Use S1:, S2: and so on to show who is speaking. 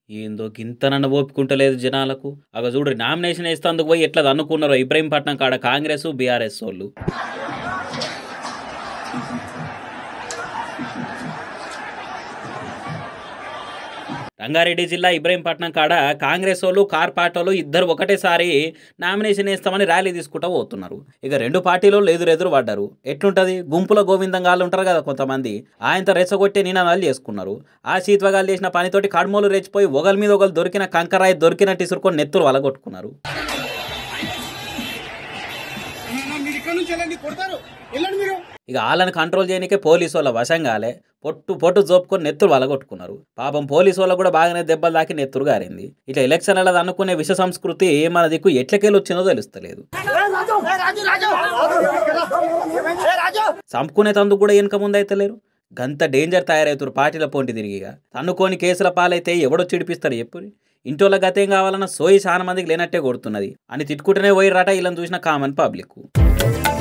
S1: ఏందో గింతనన్న ఓపుకుంటలేదు జనాలకు అగ చూడు నామినేషన్ వేస్తేందుకు పోయి ఎట్లా అనుకున్నారో ఇబ్రహీంపట్నం కాడ కాంగ్రెస్ బీఆర్ఎస్ వాళ్ళు రంగారెడ్డి జిల్లా ఇబ్రహీంపట్నం కాడ కాంగ్రెస్ వాళ్ళు కార్పాటోలు ఇద్దరు ఒకటేసారి నామినేషన్ వేస్తామని ర్యాలీ తీసుకుంటూ పోతున్నారు ఇక రెండు పార్టీలు ఎదురెదురు పడ్డారు ఎట్లుంటది గుంపుల గోవిందంగాళ్ళు ఉంటారు కదా కొంతమంది ఆయనతో రెచ్చగొట్టే నినాదాలు చేసుకున్నారు ఆ శీత్వగాలు చేసిన పనితోటి కడుమోలు రెచ్చిపోయి ఒకరి మీద ఒకరు దొరికిన కంకరాయి దొరికినట్టు ఇసురుకొని నెత్తురు వలగొట్టుకున్నారు
S2: మీరు ఇక్కడ నుంచి వెళ్ళండి కొడతారు వెళ్ళండి మీరు
S1: ఇక వాళ్ళని కంట్రోల్ చేయడానికే పోలీసు వాళ్ళ వశం కాలే పొట్టు పొట్టు జోపుకొని నెత్తురు వలగొట్టుకున్నారు పాపం పోలీసు వాళ్ళకు కూడా బాగానే దెబ్బలు దాకి నెత్తురు గారింది ఇట్లా ఎలక్షన్లలో అనుకునే విష సంస్కృతి మన దిక్కు ఎట్లకెళ్ళి వచ్చిందో తెలుస్తలేదు చంపుకునే తందుకు కూడా వెనుక ముందైతే లేరు గంత డేంజర్ తయారవుతారు పార్టీల పోటీ తిరిగిగా తన్నుకొని కేసుల పాలైతే ఎవడో చిడిపిస్తారు ఎప్పుడు ఇంటోళ్ళ గతేం కావాలన్న సోయి చాలా మందికి లేనట్టే కొడుతున్నది అని తిట్టుకుంటూనే పోయి రాట ఇలా చూసిన కామన్ పబ్లిక్